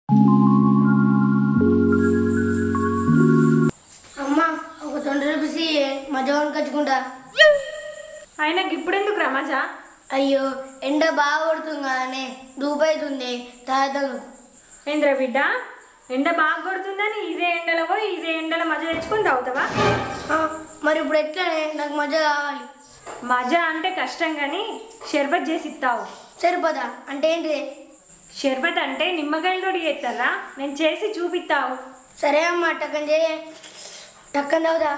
అమ్మ ఒక twenty rupees ఇయ్యే, మధ్య కచ్చుకుంటా ఆయనకి ఇప్పుడెందుకు రా మజా అయ్యో ఎండ బాగా కొడుతుంది కదనే దూపైతుంది తాతలు ఏంద్ర బిడ్డ ఎండ బాగా కొడుతుందని ఇదే ఎండలో పోయి ఇదే ఎండలో మజా తెచ్చుకొని తాగుతావా మరి ఇప్పుడు ఎట్లానే నాకు మధ్య కావాలి మజా అంటే కష్టం కానీ షర్బత్ చేసి ఇస్తావు సరిపోదా అంటే ఏంటి షర్బత్ అంటే నిమ్మకాయలతో చేస్తారా నేను చేసి చూపిస్తావు సరే అమ్మ టక్కని చేయ టక్కని తాగుదా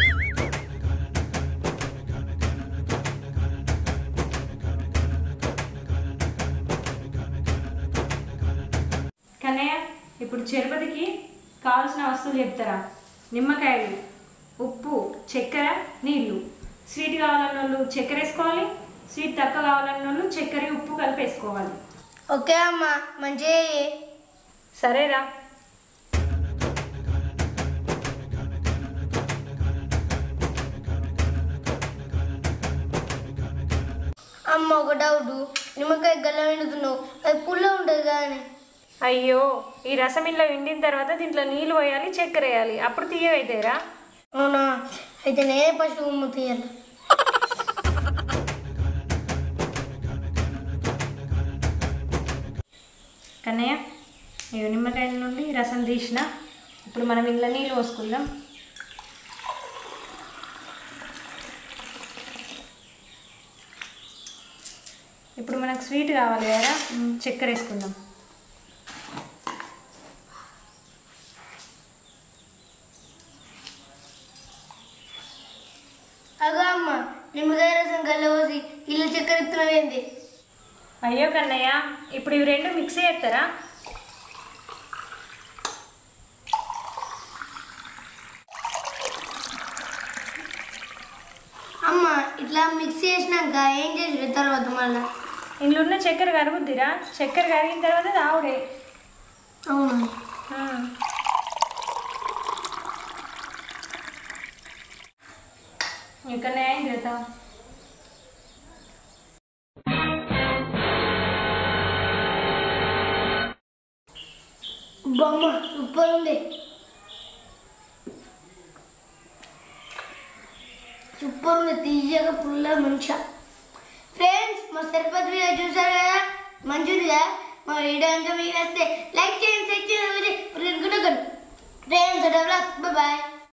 కన్నయ్య ఇప్పుడు చెరుపతికి కావాల్సిన వస్తువులు చెప్తారా నిమ్మకాయలు ఉప్పు చక్కెర నీళ్ళు స్వీట్ కావాలన్న వాళ్ళు చక్కెర వేసుకోవాలి స్వీట్ తక్కువ కావాలన్న వాళ్ళు చక్కెర ఉప్పు కలిపి వేసుకోవాలి ఓకే అమ్మ మంచిగా చెయ్యి. సరేరా అమ్మ ఒక డౌట్ నిమ్మకాయ గల్ల వెండుతున్నావు అది పుల్ల ఉంటుంది కానీ అయ్యో ఈ రసం ఇలా ఎండిన తర్వాత దీంట్లో నీళ్ళు పోయాలి చక్కెర వేయాలి అప్పుడు తీయవైతేరా అవునా అయితే నేనే ఫస్ట్ ఉమ్ము తీయాలి కన్నయ్య ఇక నిమ్మకాయల నుండి రసం తీసిన ఇప్పుడు మనం ఇంట్లో నీళ్ళు పోసుకుందాం ఇప్పుడు మనకు స్వీట్ కావాలి కదా చక్కెర వేసుకుందాం అగా అమ్మ నిమ్మకాయ రసం గల్ల పోసి ఇల్లు చక్కెర ఇస్తున్నావేంది అయ్యో కన్నయ్య ఇప్పుడు ఇవి రెండు మిక్స్ చేస్తారా అమ్మ ఇట్లా మిక్స్ చేసినాక ఏం చేసి తర్వాత మళ్ళా ఇంట్లో ఉన్న చక్కెర కరుగుద్దిరా చక్కెర కరిగిన తర్వాత తావుడే అవునా ఆ. ఇంకా న్యాయం చేద్దాం బొమ్మ సూపర్ ఉంది సూపర్ ఉంది తీయగా ఫుల్ మంచిగా ఫ్రెండ్స్ మా సరిపతి వీడియో చూసారు కదా మంచిది కదా మా వీడియో అంతా మీకు నచ్చితే లైక్ చేయండి షేర్ చేయండి ఫ్రెండ్స్ బాయ్